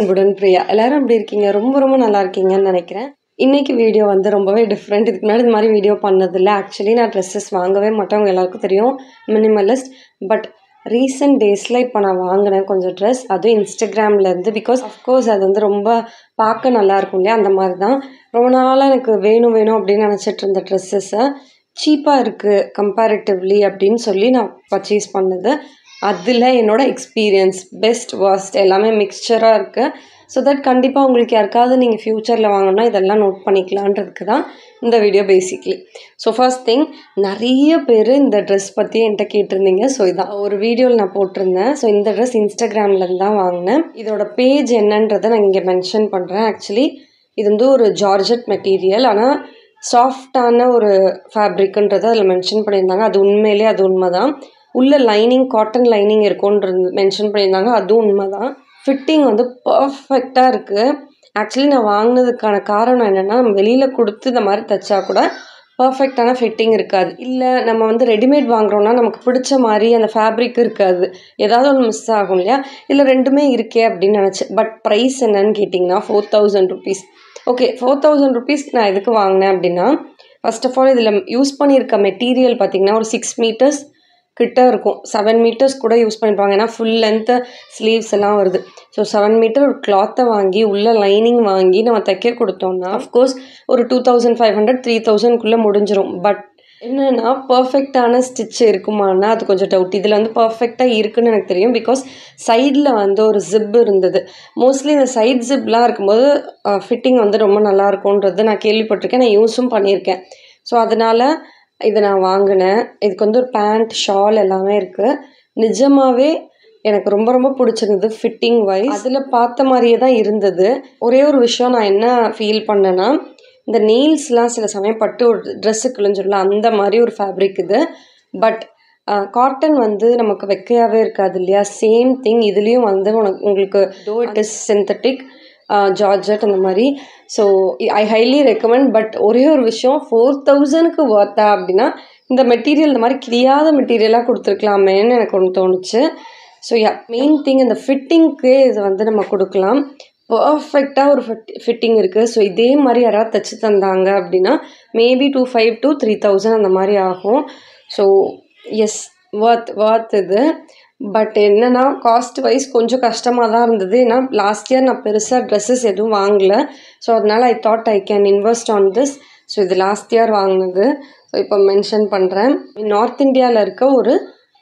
அன்புடன் பிரியா எல்லாரும் எப்படி இருக்கீங்க ரொம்ப ரொம்ப நல்லா இருக்கீங்கன்னு நினைக்கிறேன் இன்னைக்கு வீடியோ வந்து ரொம்பவே டிஃப்ரெண்ட் இதுக்கு முன்னாடி இந்த மாதிரி வீடியோ பண்ணதில்லை ஆக்சுவலி நான் ட்ரெஸ்ஸஸ் வாங்கவே மாட்டேன் உங்க எல்லாருக்கும் தெரியும் மினிமலிஸ்ட் பட் ரீசெண்ட் டேஸில் இப்போ நான் வாங்கினேன் கொஞ்சம் ட்ரெஸ் அதுவும் இன்ஸ்டாகிராம்லேருந்து பிகாஸ் அஃப்கோர்ஸ் அது வந்து ரொம்ப பார்க்க நல்லா இருக்கும் இல்லையா அந்த மாதிரி தான் ரொம்ப நாளாக எனக்கு வேணும் வேணும் அப்படின்னு நினச்சிட்டு இருந்த ட்ரெஸ்ஸஸை சீப்பாக இருக்குது கம்பேரிட்டிவ்லி அப்படின்னு சொல்லி நான் பர்ச்சேஸ் பண்ணது அதில் என்னோட எக்ஸ்பீரியன்ஸ் பெஸ்ட் worst எல்லாமே மிக்சராக இருக்குது ஸோ தட் கண்டிப்பாக உங்களுக்கு யாருக்காவது நீங்கள் ஃப்யூச்சரில் வாங்கணும்னா இதெல்லாம் நோட் பண்ணிக்கலான்றதுக்கு தான் இந்த video basically so first thing நிறைய பேர் இந்த ட்ரெஸ் பற்றி என்கிட்ட கேட்டிருந்தீங்க ஸோ இதான் ஒரு வீடியோவில் நான் போட்டிருந்தேன் ஸோ இந்த ட்ரெஸ் இன்ஸ்டாகிராம்லேருந்து தான் வாங்கினேன் இதோட பேஜ் என்னன்றதை நான் இங்கே மென்ஷன் பண்ணுறேன் ஆக்சுவலி இது வந்து ஒரு ஜார்ஜெட் மெட்டீரியல் ஆனால் சாஃப்டான ஒரு ஃபேப்ரிக்ன்றதை அதில் மென்ஷன் பண்ணியிருந்தாங்க அது உண்மையிலே அது உண்மை தான் உள்ள லைனிங் காட்டன் லைனிங் இருக்கும்ன்றது மென்ஷன் பண்ணியிருந்தாங்க அதுவும் உண்மை தான் ஃபிட்டிங் வந்து பர்ஃபெக்டாக இருக்குது ஆக்சுவலி நான் வாங்கினதுக்கான காரணம் என்னென்னா நம்ம வெளியில் கொடுத்து இந்த மாதிரி தைச்சா கூட பர்ஃபெக்டான ஃபிட்டிங் இருக்காது இல்லை நம்ம வந்து ரெடிமேட் வாங்குறோம்னா நமக்கு பிடிச்ச மாதிரி அந்த ஃபேப்ரிக் இருக்காது ஏதாவது ஒன்று மிஸ் ஆகும் இல்லையா இல்லை ரெண்டுமே இருக்கே அப்படின்னு நினச்சேன் பட் ப்ரைஸ் என்னன்னு கேட்டிங்கன்னா four thousand rupees okay four thousand ருபீஸ்க்கு நான் எதுக்கு வாங்கினேன் அப்படின்னா ஃபர்ஸ்ட் ஆஃப் ஆல் இதில் யூஸ் பண்ணியிருக்க மெட்டீரியல் பார்த்திங்கன்னா ஒரு சிக்ஸ் மீட்டர்ஸ் கிட்ட இருக்கும் செவன் மீட்டர்ஸ் கூட யூஸ் பண்ணியிருப்பாங்க ஏன்னா ஃபுல் லென்த்து ஸ்லீவ்ஸ் எல்லாம் வருது ஸோ செவன் மீட்டர் ஒரு கிளாத்தை வாங்கி உள்ள லைனிங் வாங்கி நம்ம தைக்க கொடுத்தோம்னா அஃப்கோர்ஸ் ஒரு two thousand five hundred three தௌசண்ட்குள்ளே முடிஞ்சிரும் பட் என்னென்னா பர்ஃபெக்டான ஸ்டிச் இருக்குமானா அது கொஞ்சம் டவுட் இதில் வந்து பர்ஃபெக்டாக இருக்குன்னு எனக்கு தெரியும் பிகாஸ் சைடில் வந்து ஒரு ஜிப் இருந்தது மோஸ்ட்லி இந்த சைட் ஜிப்லாம் இருக்கும்போது ஃபிட்டிங் வந்து ரொம்ப நல்லா இருக்கும்ன்றது நான் கேள்விப்பட்டிருக்கேன் நான் யூஸும் பண்ணியிருக்கேன் ஸோ அதனால் இதை நான் வாங்கினேன் இதுக்கு வந்து ஒரு பேண்ட் ஷால் எல்லாமே இருக்குது நிஜமாகவே எனக்கு ரொம்ப ரொம்ப பிடிச்சிருந்தது ஃபிட்டிங் வைஸ் அதில் பார்த்த மாதிரியே தான் இருந்தது ஒரே ஒரு விஷயம் நான் என்ன ஃபீல் பண்ணேன்னா இந்த நெயில்ஸ்லாம் சில சமயம் பட்டு ஒரு ட்ரெஸ்ஸு கிழிஞ்சிடல அந்த மாதிரி ஒரு ஃபேப்ரிக் இது பட் காட்டன் வந்து நமக்கு வெக்கையாகவே இருக்காது இல்லையா சேம் திங் இதுலேயும் வந்து உனக்கு உங்களுக்கு though it is synthetic georgette அந்த மாதிரி so I highly recommend but ஒரே ஒரு விஷயம் ஃபோர் தௌசண்ட்க்கு ஒர்த்தா அப்படின்னா இந்த மெட்டீரியல் இந்த மாதிரி கிளியாத மெட்டீரியலாக கொடுத்துருக்கலாமேன்னு எனக்கு ஒன்று தோணுச்சு ஸோ யா மெயின் திங் இந்த ஃபிட்டிங்க்கு இது வந்து நம்ம கொடுக்கலாம் பர்ஃபெக்டாக ஒரு ஃபிட் ஃபிட்டிங் இருக்குது ஸோ இதே மாதிரி யாராவது தைச்சி தந்தாங்க அப்படின்னா maybe two five to three thousand அந்த மாதிரி ஆகும் ஸோ எஸ் ஒர்த் ஒர்த் இது பட் என்னென்னா காஸ்ட் வைஸ் கொஞ்சம் கஷ்டமாக தான் இருந்தது ஏன்னா லாஸ்ட் இயர் நான் பெருசாக ட்ரெஸ்ஸஸ் எதுவும் வாங்கலை ஸோ அதனால் I thought I can invest on this so இது லாஸ்ட் இயர் வாங்கினது ஸோ இப்போ மென்ஷன் பண்ணுறேன் நார்த் இந்தியாவில் இருக்க ஒரு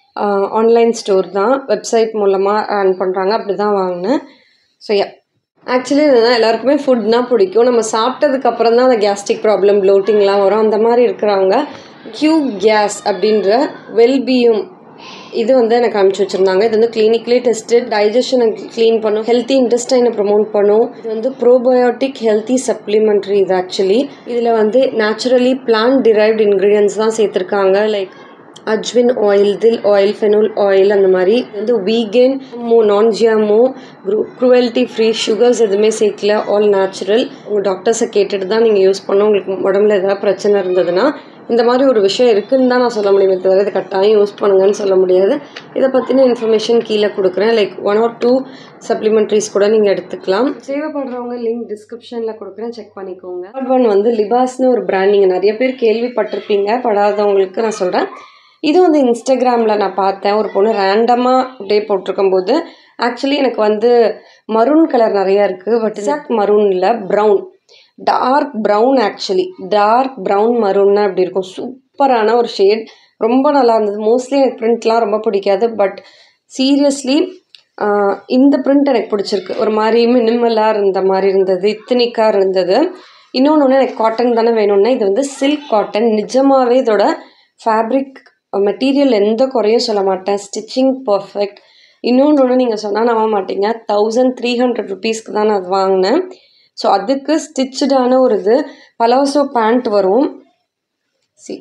ஆன்லைன் ஸ்டோர் தான் வெப்சைட் மூலமாக ரன் பண்ணுறாங்க அப்படி தான் வாங்கினேன் ஸோ யா ஆக்சுவலி இதுதான் எல்லாருக்குமே ஃபுட்னா பிடிக்கும் நம்ம சாப்பிட்டதுக்கு அப்புறம் தான் அந்த கேஸ்ட்ரிக் ப்ராப்ளம் ப்ளோட்டிங்லாம் வரும் அந்த மாதிரி இருக்கிறவங்க கியூ கேஸ் அப்படின்ற வெல்பியும் இது வந்து எனக்கு அனுப்பிச்சி வச்சுருந்தாங்க இது வந்து கிளினிக்லி டெஸ்டட் டைஜஷனை க்ளீன் பண்ணும் ஹெல்த்தி இன்டெஸ்டைனை ப்ரொமோட் பண்ணும் இது வந்து ப்ரோபயோட்டிக் ஹெல்த்தி சப்ளிமெண்ட்ரி இது ஆக்சுவலி இதில் வந்து நேச்சுரலி பிளான்ட் டிரைவ்ட் இன்க்ரீடியன்ஸ் தான் சேர்த்துருக்காங்க like ajwain oil dill oil fennel oil அந்த மாதிரி இது வந்து வீகன் மோ நான் ஜியாமோ க்ரூ க்ரூவல்ட்டி ஃப்ரீ சுகர்ஸ் எதுவுமே சேர்க்கல ஆல் நேச்சுரல் உங்கள் டாக்டர்ஸை கேட்டுட்டு தான் நீங்கள் யூஸ் பண்ணணும் உங்களுக்கு உடம்புல ஏதாவது பிரச்சனை இருந்ததுன்னா இந்த மாதிரி ஒரு விஷயம் இருக்குன்னு தான் நான் சொல்ல முடியுமே தவிர இது கட்டாயம் யூஸ் பண்ணுங்கன்னு சொல்ல முடியாது இதை பற்றின இன்ஃபர்மேஷன் கீழே கொடுக்குறேன் like one or two supplementaries கூட நீங்கள் எடுத்துக்கலாம் தேவைப்படுறவங்க லிங்க் டிஸ்கிரிப்ஷனில் கொடுக்குறேன் செக் பண்ணிக்கோங்க தேர்ட் ஒன் வந்து லிபாஸ்னு ஒரு பிராண்ட் நீங்கள் நிறைய பேர் கேள்விப்பட்டிருப்பீங்க படாதவங்களுக்கு நான் சொல்கிறேன் இது வந்து இன்ஸ்டாகிராமில் நான் பார்த்தேன் ஒரு பொண்ணு ரேண்டமாக அப்படியே போட்டிருக்கும் போது ஆக்சுவலி எனக்கு வந்து மரூன் கலர் நிறையா இருக்குது பட் எக்ஸாக்ட் மரூன் இல்லை brown dark brown actually dark brown மரூன்னா அப்படி இருக்கும் சூப்பரான ஒரு ஷேட் ரொம்ப நல்லா இருந்தது மோஸ்ட்லி எனக்கு ப்ரிண்ட்லாம் ரொம்ப பிடிக்காது பட் சீரியஸ்லி இந்த ப்ரிண்ட் எனக்கு பிடிச்சிருக்கு ஒரு மாதிரி மினிமலாக இருந்த மாதிரி இருந்தது இத்தனிக்காக இருந்தது இன்னொன்று ஒன்று எனக்கு காட்டன் தானே வேணும்னா இது வந்து சில்க் காட்டன் நிஜமாகவே இதோட ஃபேப்ரிக் மெட்டீரியல் எந்த குறையும் சொல்ல மாட்டேன் ஸ்டிச்சிங் பர்ஃபெக்ட் இன்னொன்று ஒன்று நீங்கள் சொன்னால் நம்ப மாட்டீங்க தௌசண்ட் த்ரீ ஹண்ட்ரட் ருபீஸ்க்கு தான் நான் அது வாங்கினேன் ஸோ அதுக்கு ஸ்டிச்சடான ஒரு இது பலாசோ பேண்ட் வரும் சி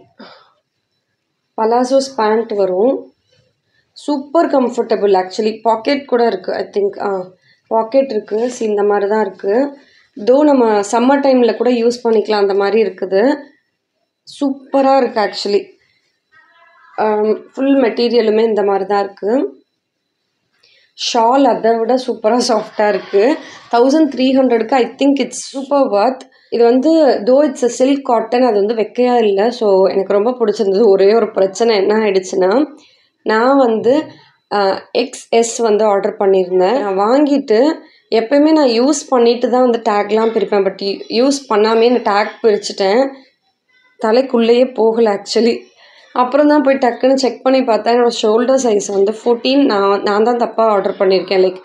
பலாசோஸ் பேண்ட் வரும் சூப்பர் கம்ஃபர்டபுள் ஆக்சுவலி பாக்கெட் கூட இருக்குது ஐ திங்க் ஆ பாக்கெட் இருக்குது சி இந்த மாதிரி தான் இருக்குது தோ நம்ம சம்மர் டைமில் கூட யூஸ் பண்ணிக்கலாம் அந்த மாதிரி இருக்குது சூப்பராக இருக்குது ஆக்சுவலி ஃபுல் மெட்டீரியலுமே இந்த மாதிரி தான் இருக்குது ஷால் அதை விட சூப்பராக சாஃப்டாக இருக்குது தௌசண்ட் த்ரீ ஹண்ட்ரடுக்கு I think it's super worth இது வந்து தோ இட்ஸ் அ சில்க் காட்டன் அது வந்து வெக்கையா இல்லை ஸோ எனக்கு ரொம்ப பிடிச்சிருந்தது ஒரே ஒரு பிரச்சனை என்ன ஆயிடுச்சுன்னா நான் வந்து எக்ஸ்எஸ் வந்து ஆர்டர் பண்ணியிருந்தேன் நான் வாங்கிட்டு எப்பயுமே நான் யூஸ் பண்ணிட்டு தான் வந்து டேக்லாம் பிரிப்பேன் பட் யூஸ் பண்ணாமே நான் டேக் பிரிச்சுட்டேன் தலைக்குள்ளேயே போகலை ஆக்சுவலி அப்புறம் தான் போய் டக்குன்னு செக் பண்ணி பார்த்தா என்னோடய ஷோல்டர் சைஸ் வந்து ஃபோர்டீன் நான் நான் தான் தப்பாக ஆர்டர் பண்ணியிருக்கேன் லைக்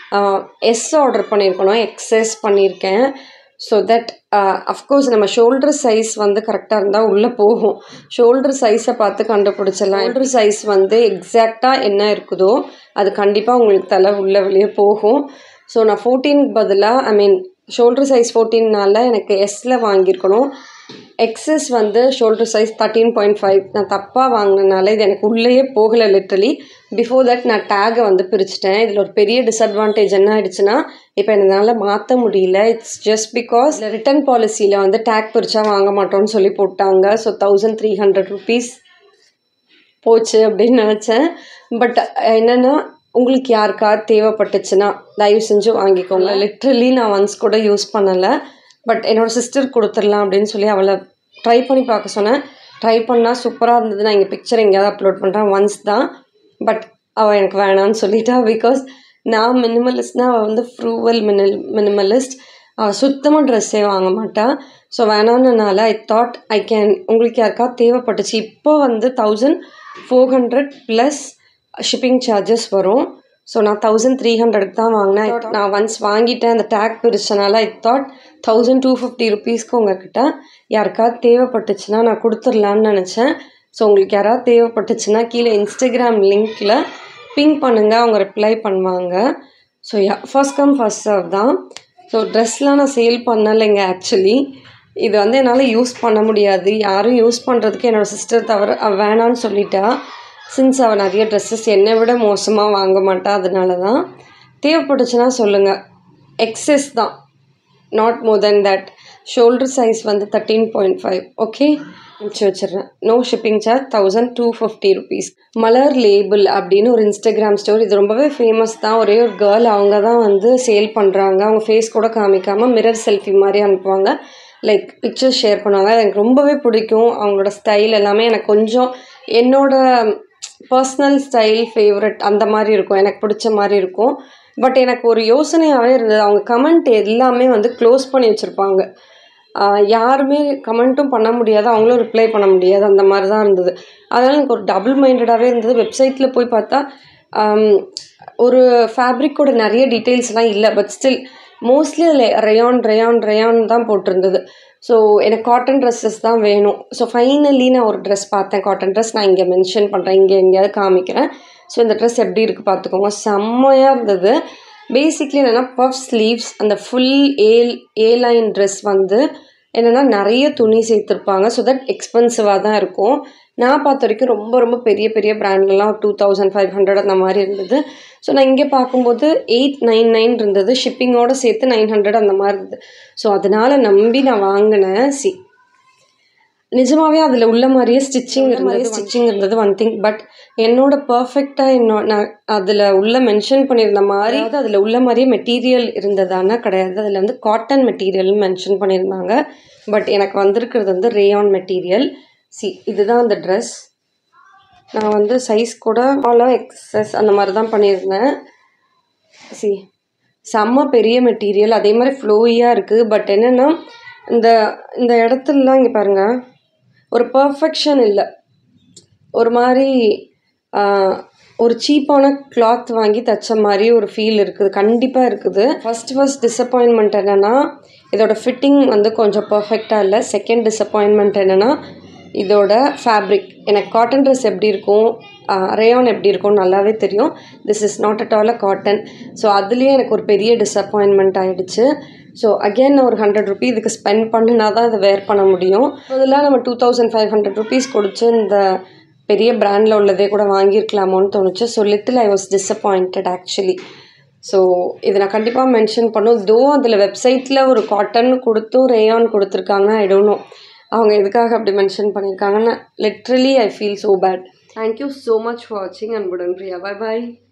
எஸ் ஆர்டர் பண்ணியிருக்கணும் எக்ஸ்எஸ் பண்ணியிருக்கேன் ஸோ தட் அஃப்கோர்ஸ் நம்ம ஷோல்டர் சைஸ் வந்து கரெக்டாக இருந்தால் உள்ளே போகும் ஷோல்டர் சைஸை பார்த்து கண்டுபிடிச்சிடலாம் ஷோல்டர் சைஸ் வந்து எக்ஸாக்டாக என்ன இருக்குதோ அது கண்டிப்பாக உங்களுக்கு தலை உள்ளே வெளியே போகும் ஸோ நான் ஃபோர்டீனுக்கு பதிலாக ஐ மீன் ஷோல்டர் சைஸ் ஃபோர்டீன்னால எனக்கு எஸ்ஸில் வாங்கியிருக்கணும் எக்ஸஸ் வந்து shoulder size thirteen point five நான் தப்பாக வாங்கினனால இது எனக்கு உள்ளேயே போகலை லிட்டரலி பிஃபோர் தட் நான் டேகை வந்து பிரிச்சுட்டேன் இதில் ஒரு பெரிய டிஸ்அட்வான்டேஜ் என்ன ஆயிடுச்சுன்னா இப்போ என்னால் மாற்ற முடியல இட்ஸ் ஜஸ்ட் பிகாஸ் ரிட்டர்ன் பாலிசியில் வந்து டேக் பிரித்தா வாங்க மாட்டோம்னு சொல்லி போட்டாங்க so thousand three hundred rupees போச்சு அப்படின்னு நினச்சேன் பட் என்னென்னா உங்களுக்கு யாருக்காவது தேவைப்பட்டுச்சுன்னா தயவு செஞ்சு வாங்கிக்கோங்க லிட்ரலி நான் ஒன்ஸ் கூட யூஸ் பண்ணலை பட் என்னோடய சிஸ்டர் கொடுத்துடலாம் அப்படின்னு சொல்லி அவளை ட்ரை பண்ணி பார்க்க சொன்னேன் ட்ரை பண்ணால் சூப்பராக இருந்தது நான் இங்கே பிக்சர் எங்கேயாவது அப்லோட் பண்ணுறேன் ஒன்ஸ் தான் பட் அவள் எனக்கு வேணான்னு சொல்லிட்டா பிகாஸ் நான் மினிமலிஸ்ட்னா அவள் வந்து ஃப்ரூவல் மினில் மினிமலிஸ்ட் அவள் சுத்தமாக ட்ரெஸ்ஸே வாங்க மாட்டா ஸோ வேணான்னனால ஐ தாட் ஐ கேன் உங்களுக்கு யாருக்கா தேவைப்பட்டுச்சு இப்போ வந்து thousand four hundred plus shipping charges வரும் ஸோ நான் தௌசண்ட் த்ரீ ஹண்ட்ரடுக்கு தான் வாங்கினேன் நான் ஒன்ஸ் வாங்கிட்டேன் அந்த டேக் பிரிச்சனால I thought thousand two fifty ருபீஸ்க்கு உங்ககிட்ட யாருக்காவது தேவைப்பட்டுச்சுன்னா நான் கொடுத்துர்லான்னு நினச்சேன் ஸோ உங்களுக்கு யாராவது தேவைப்பட்டுச்சுன்னா கீழே இன்ஸ்டாகிராம் லிங்க்கில் பிங்க் பண்ணுங்கள் அவங்க ரிப்ளை பண்ணுவாங்க so yeah first come first serve தான் ஸோ ட்ரெஸ்லாம் நான் சேல் பண்ணலைங்க ஆக்சுவலி இது வந்து என்னால் யூஸ் பண்ண முடியாது யாரும் யூஸ் பண்ணுறதுக்கு என்னோடய சிஸ்டர் தவிர அவ வேணான்னு சொல்லிட்டா சின்ஸ் அவள் நிறைய ட்ரெஸ்ஸஸ் என்னை விட மோசமாக வாங்க மாட்டா அதனால தான் தேவைப்பட்டுச்சுன்னா சொல்லுங்கள் எக்ஸஸ் தான் not more than that shoulder size வந்து தேர்ட்டீன் பாயிண்ட் ஃபைவ் ஓகே அனுப்பிச்சி வச்சிடுறேன் no shipping charge thousand two fifty rupees Malar label அப்படின்னு ஒரு இன்ஸ்டாகிராம் ஸ்டோர் இது ரொம்பவே ஃபேமஸ் தான் ஒரே ஒரு கேர்ள் அவங்க தான் வந்து சேல் பண்ணுறாங்க அவங்க ஃபேஸ் கூட காமிக்காமல் மிரர் செல்ஃபி மாதிரி அனுப்புவாங்க லைக் பிக்சர்ஸ் ஷேர் பண்ணுவாங்க அது எனக்கு ரொம்பவே பிடிக்கும் அவங்களோட ஸ்டைல் எல்லாமே எனக்கு கொஞ்சம் என்னோட பர்சனல் ஸ்டைல் ஃபேவரட் அந்த மாதிரி இருக்கும் எனக்கு பிடிச்ச மாதிரி இருக்கும் பட் எனக்கு ஒரு யோசனையாகவே இருந்தது அவங்க கமெண்ட் எல்லாமே வந்து க்ளோஸ் பண்ணி வச்சுருப்பாங்க யாருமே கமெண்ட்டும் பண்ண முடியாது அவங்களும் ரிப்ளை பண்ண முடியாது அந்த மாதிரி தான் இருந்தது அதனால் எனக்கு ஒரு டபுள் மைண்டடாகவே இருந்தது வெப்சைட்டில் போய் பார்த்தா ஒரு ஃபேப்ரிக்கோட நிறைய டீட்டெயில்ஸ்லாம் இல்லை பட் ஸ்டில் மோஸ்ட்லி அதில் ரயான் ரயான் ரயான் தான் போட்டிருந்தது ஸோ எனக்கு காட்டன் ட்ரெஸ்ஸஸ் தான் வேணும் ஸோ ஃபைனலி நான் ஒரு ட்ரெஸ் பார்த்தேன் காட்டன் ட்ரெஸ் நான் இங்கே மென்ஷன் பண்ணுறேன் இங்கே எங்கேயாவது காமிக்கிறேன் ஸோ இந்த ட்ரெஸ் எப்படி இருக்குது பார்த்துக்கோங்க செம்மையாக இருந்தது பேசிக்லி என்னென்னா பஃப் ஸ்லீவ்ஸ் அந்த ஃபுல் ஏல் ஏ லைன் ட்ரெஸ் வந்து என்னென்னா நிறைய துணி சேர்த்துருப்பாங்க ஸோ தட் எக்ஸ்பென்சிவாக தான் இருக்கும் நான் பார்த்த வரைக்கும் ரொம்ப ரொம்ப பெரிய பெரிய பிராண்ட்லலாம் டூ தௌசண்ட் ஃபைவ் ஹண்ட்ரட் அந்த மாதிரி இருந்தது ஸோ நான் இங்கே பார்க்கும்போது எயிட் நைன் நைன் இருந்தது ஷிப்பிங்கோடு சேர்த்து நைன் ஹண்ட்ரட் அந்த மாதிரி இருந்தது ஸோ அதனால் நம்பி நான் வாங்கினேன் சி நிஜமாகவே அதில் உள்ள மாதிரியே ஸ்டிச்சிங் இருந்தது ஸ்டிச்சிங் இருந்தது ஒன் திங் பட் என்னோட பர்ஃபெக்டாக என்னோட நான் அதில் உள்ள மென்ஷன் பண்ணியிருந்த மாதிரி அதில் உள்ள மாதிரியே மெட்டீரியல் இருந்ததானா கிடையாது அதில் வந்து காட்டன் மெட்டீரியல் மென்ஷன் பண்ணியிருந்தாங்க பட் எனக்கு வந்திருக்கிறது வந்து ரேயான் மெட்டீரியல் சி இதுதான் அந்த ட்ரெஸ் நான் வந்து சைஸ் கூட ஆலோ எக்ஸஸ் அந்த மாதிரி தான் பண்ணியிருந்தேன் சி செம்ம பெரிய மெட்டீரியல் அதே மாதிரி ஃப்ளோயியாக இருக்குது பட் என்னென்னா இந்த இந்த இடத்துலலாம் இங்கே பாருங்கள் ஒரு பர்ஃபெக்ஷன் இல்லை ஒரு மாதிரி ஒரு சீப்பான கிளாத் வாங்கி தைச்ச மாதிரி ஒரு ஃபீல் இருக்குது கண்டிப்பாக இருக்குது ஃபஸ்ட் ஃபஸ்ட் டிசப்பாயின்மெண்ட் என்னென்னா இதோட ஃபிட்டிங் வந்து கொஞ்சம் பர்ஃபெக்டாக இல்லை செகண்ட் டிசப்பாயின்மெண்ட் என்னென்னா இதோட ஃபேப்ரிக் எனக்கு காட்டன் ட்ரெஸ் எப்படி இருக்கும் ரேயான் எப்படி இருக்கும் நல்லாவே தெரியும் this is not at all a cotton so அதுலேயே எனக்கு ஒரு பெரிய டிசப்பாயின்மெண்ட் ஆகிடுச்சு ஸோ அகெயின் நான் ஒரு ஹண்ட்ரட் ருபீ இதுக்கு ஸ்பெண்ட் பண்ணினா தான் இதை வேர் பண்ண முடியும் அதெல்லாம் நம்ம two thousand five hundred rupees கொடுத்து இந்த பெரிய பிராண்டில் உள்ளதே கூட வாங்கியிருக்கலாமோன்னு தோணுச்சு so little I was disappointed actually so இதை நான் கண்டிப்பாக மென்ஷன் பண்ணும் தோ அதில் வெப்சைட்டில் ஒரு காட்டன் கொடுத்தும் ரேயான் கொடுத்துருக்காங்க ஐ டோன்ட் நோ அவங்க எதுக்காக அப்படி மென்ஷன் பண்ணியிருக்காங்கன்னு literally I feel so bad thank you so much for வாட்சிங் அண்ட் குடன் பிரியா பை பாய்